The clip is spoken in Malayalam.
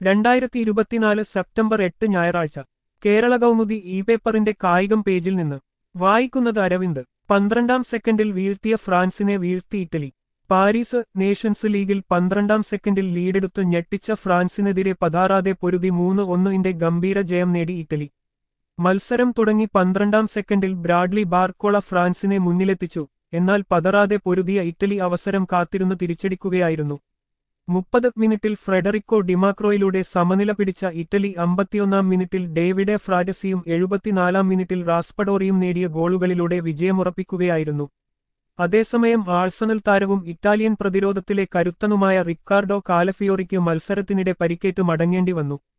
രണ്ടായിരത്തി ഇരുപത്തിനാല് സെപ്റ്റംബർ എട്ട് ഞായറാഴ്ച കേരള കൗമുദി ഇ പേപ്പറിന്റെ കായികം പേജിൽ നിന്ന് വായിക്കുന്നത് അരവിന്ദ് പന്ത്രണ്ടാം സെക്കൻഡിൽ വീഴ്ത്തിയ ഫ്രാൻസിനെ വീഴ്ത്തി ഇറ്റലി പാരീസ് നേഷൻസ് ലീഗിൽ പന്ത്രണ്ടാം സെക്കൻഡിൽ ലീഡെടുത്ത് ഞെട്ടിച്ച ഫ്രാൻസിനെതിരെ പതാറാതെ പൊരുതി മൂന്ന് ഒന്നിന്റെ ഗംഭീര ജയം നേടി ഇറ്റലി മത്സരം തുടങ്ങി പന്ത്രണ്ടാം സെക്കൻഡിൽ ബ്രാഡ്ലി ബാർക്കോള ഫ്രാൻസിനെ മുന്നിലെത്തിച്ചു എന്നാൽ പതറാതെ പൊരുതിയ ഇറ്റലി അവസരം കാത്തിരുന്ന് തിരിച്ചടിക്കുകയായിരുന്നു മുപ്പത് മിനിറ്റിൽ ഫ്രെഡറിക്കോ ഡിമാക്രോയിലൂടെ സമനില പിടിച്ച ഇറ്റലി അമ്പത്തിയൊന്നാം മിനിറ്റിൽ ഡേവിഡെ ഫ്രാഡസിയും എഴുപത്തിനാലാം മിനിറ്റിൽ റാസ്പഡോറിയും നേടിയ ഗോളുകളിലൂടെ വിജയമുറപ്പിക്കുകയായിരുന്നു അതേസമയം ആഴ്സണൽ താരവും ഇറ്റാലിയൻ പ്രതിരോധത്തിലെ കരുത്തനുമായ റിക്കാർഡോ കാലഫിയോറിക്ക് മത്സരത്തിനിടെ പരിക്കേറ്റ് മടങ്ങേണ്ടി വന്നു